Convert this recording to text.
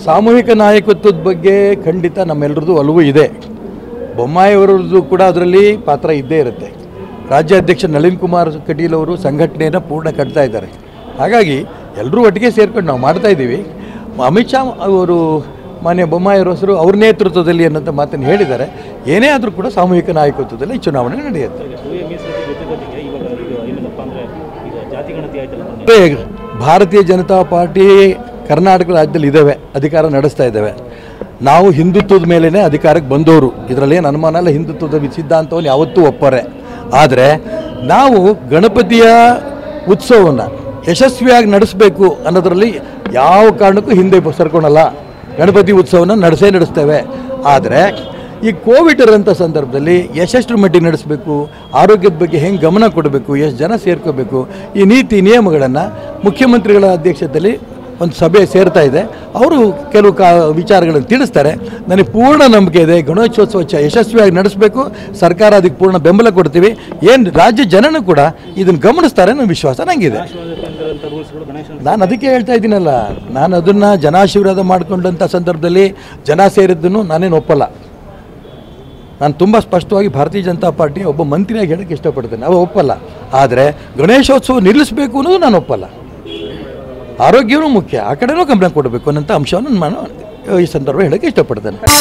ಸಾಮೂಹಿಕ ನಾಯಕತ್ವದ ಬಗ್ಗೆ ಖಂಡಿತ ನಮ್ಮೆಲ್ಲರದ್ದು ಒಲವು ಇದೆ ಬೊಮ್ಮಾಯಿಯವರದ್ದು ಕೂಡ ಅದರಲ್ಲಿ ಪಾತ್ರ ಇದ್ದೇ ಇರುತ್ತೆ ರಾಜ್ಯಾಧ್ಯಕ್ಷ ನಳಿನ್ ಕುಮಾರ್ ಕಟೀಲ್ ಅವರು ಸಂಘಟನೆಯನ್ನು ಪೂರ್ಣ ಕಟ್ತಾ ಇದ್ದಾರೆ ಹಾಗಾಗಿ ಎಲ್ಲರೂ ಒಟ್ಟಿಗೆ ಸೇರ್ಕೊಂಡು ನಾವು ಮಾಡ್ತಾ ಇದ್ದೀವಿ ಅಮಿತ್ ಶಾ ಅವರು ಮಾನ್ಯ ಬೊಮ್ಮಾಯಿಯವರ ಹೆಸರು ಅವ್ರ ನೇತೃತ್ವದಲ್ಲಿ ಅನ್ನೋಂಥ ಮಾತನ್ನು ಹೇಳಿದ್ದಾರೆ ಏನೇ ಆದರೂ ಕೂಡ ಸಾಮೂಹಿಕ ನಾಯಕತ್ವದಲ್ಲಿ ಚುನಾವಣೆ ನಡೆಯುತ್ತೆ ಟೂ ಎ ಮೀಸಲಾತಿ ಜೊತೆಗೆ ಇವಾಗ ಇದು ಏನಪ್ಪ ಅಂದರೆ ಈಗ ಜಾತಿ ಗಣತಿ ಆಯ್ತಲ್ಲ ಮೊನ್ನೆ. ಮತ್ತೆ ಭಾರತೀಯ ಜನತಾ ಪಾರ್ಟಿ ಕರ್ನಾಟಕ ರಾಜ್ಯದಲ್ಲಿ ಇದ್ದಾವೆ ಅಧಿಕಾರ ನಡೆಸ್ತಾ ಇದ್ದಾವೆ ನಾವು ಹಿಂದುತ್ವದ ಮೇಲೇ ಅಧಿಕಾರಕ್ಕೆ ಬಂದವರು ಇದರಲ್ಲಿ ಏನು ಅನುಮಾನ ಇಲ್ಲ ಹಿಂದುತ್ವದ ವಿ- ಸಿದ್ಧಾಂತವನ್ನು ಯಾವತ್ತೂ ಒಪ್ಪರೆ ಆದರೆ ನಾವು ಗಣಪತಿಯ ಉತ್ಸವವನ್ನು ಯಶಸ್ವಿಯಾಗಿ ನಡೆಸಬೇಕು ಅನ್ನೋದರಲ್ಲಿ ಯಾವ ಕಾರಣಕ್ಕೂ ಹಿಂದೆ ಬ- ಸರ್ಕೊಳಲ್ಲ ಗಣಪತಿ ಉತ್ಸವನ ನಡೆಸೇ ನಡೆಸ್ತೇವೆ ಆದರೆ ಈ ಕೋವಿಡ್ ಇರೋಂಥ ಸಂದರ್ಭದಲ್ಲಿ ಎಷ್ಟೆಷ್ಟು ಮಟ್ಟಿಗೆ ನಡೆಸಬೇಕು ಆರೋಗ್ಯದ ಬಗ್ಗೆ ಹೆಂಗೆ ಗಮನ ಕೊಡಬೇಕು ಎಷ್ಟು ಜನ ಸೇರ್ಕೋಬೇಕು ಈ ನೀತಿ ನಿಯಮಗಳನ್ನು ಮುಖ್ಯಮಂತ್ರಿಗಳ ಅಧ್ಯಕ್ಷತೆಯಲ್ಲಿ ಒಂದು ಸಭೆ ಸೇರ್ತಾ ಇದೆ ಅವರು ಕೆಲವು ಕಾ ವಿಚಾರಗಳನ್ನು ತಿಳಿಸ್ತಾರೆ ನನಗೆ ಪೂರ್ಣ ನಂಬಿಕೆ ಇದೆ ಗಣೇಶೋತ್ಸವ ಚ ಯಶಸ್ವಿಯಾಗಿ ನಡೆಸಬೇಕು ಸರ್ಕಾರ ಅದಕ್ಕೆ ಪೂರ್ಣ ಬೆಂಬಲ ಕೊಡ್ತೀವಿ ಏನು ರಾಜ್ಯ ಜನನೂ ಕೂಡ ಇದನ್ನು ಗಮನಿಸ್ತಾರೆ ಅನ್ನೋ ವಿಶ್ವಾಸ ನನಗಿದೆ ಗಣೇಶೋತ್ಸವದಂಥ ರೂಲ್ಸ್ಗಳು ಗಣೇಶನ ನಾನು ಅದಕ್ಕೆ ಹೇಳ್ತಾ ಇದ್ದೀನಲ್ಲ ನಾನು ಅದನ್ನು ಜನಾಶೀರ್ವಾದ ಮಾಡಿಕೊಂಡಂಥ ಸಂದರ್ಭದಲ್ಲಿ ಜನ ಸೇರಿದ್ದನ್ನು ನಾನೇನು ಒಪ್ಪಲ್ಲ ನಾನು ತುಂಬ ಸ್ಪಷ್ಟವಾಗಿ ಭಾರತೀಯ ಜನತಾ ಪಾರ್ಟಿ ಒಬ್ಬ ಮಂತ್ರಿಯಾಗಿ ಹೇಳೋಕ್ಕೆ ಇಷ್ಟಪಡ್ತೇನೆ ಅವ ಒಪ್ಪಲ್ಲ ಆದರೆ ಗಣೇಶೋತ್ಸವ ನಿಲ್ಲಿಸಬೇಕು ಅನ್ನೋದು ನಾನು ಒಪ್ಪಲ್ಲ ಆರೋಗ್ಯವೂ ಮುಖ್ಯ ಆ ಕಡೆನೂ ಗಮನ ಕೊಡಬೇಕು ಅನ್ನೋಂಥ ಅಂಶವನ್ನು ನಾನು ಈ ಸಂದರ್ಭ ಹೇಳೋಕ್ಕೆ ಇಷ್ಟಪಡ್ತೇನೆ